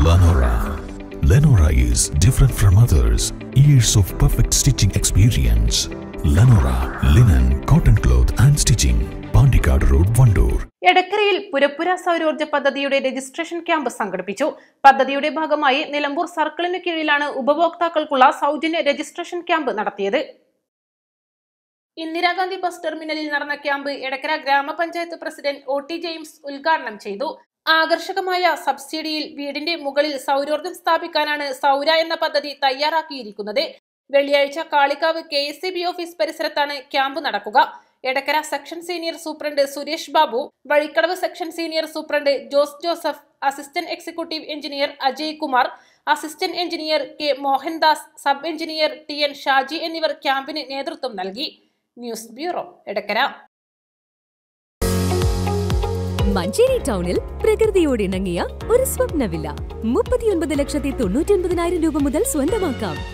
Lenora. Lenora is different from others. Years of perfect stitching experience. Lenora, linen, cotton cloth and stitching. Pandikad Road, Vandoor. എടക്കരയിൽ പുരപ്പുര സൗരോർജ്ജ പദ്ധതിയുടെ registration camp സംഘടിപ്പിച്ചു പദ്ധതിയുടെ ഭാഗമായി നിലമ്പൂർ സർക്കിളിന് കീഴിലാണ് ഉപഭോക്താക്കൾക്കുള്ള സൗജന്യ registration camp നടത്തിയത് ഇന്ദിരാഗാന്ധി ബസ് ടെർമിനലിൽ നടന്ന ക്യാമ്പ് എടക്കര ഗ്രാമപഞ്ചായത്ത് പ്രസിഡന്റ് ഒ ടി ജെയിംസ് ഉദ്ഘാടനം ചെയ്തു ആകർഷകമായ സബ്സിഡിയിൽ വീടിന്റെ മുകളിൽ സൗരോർജ്ജം സ്ഥാപിക്കാനാണ് സൗര എന്ന പദ്ധതി തയ്യാറാക്കിയിരിക്കുന്നത് വെള്ളിയാഴ്ച Kalikavu K S C B office പരിസരത്താണ് ക്യാമ്പ് നടക്കുക Edakkara section senior superintendent Suresh Babu Vazhikkadavu section senior superintendent Jose Joseph assistant executive engineer Ajay Kumar assistant engineer K Mohandas sub engineer T N Shaji എന്നിവർ ക്യാമ്പിന് നേതൃത്വം നൽകി ന്യൂസ് ബ്യൂറോ എടക്കര മഞ്ചേരി ടൗണിൽ പ്രകൃതിയോട് ഇണങ്ങിയ ഒരു സ്വപ്ന വില്ല മുപ്പത്തിയൊൻപത് ലക്ഷത്തി തൊണ്ണൂറ്റി ഒൻപതിനായിരം രൂപ മുതൽ സ്വന്തമാക്കാം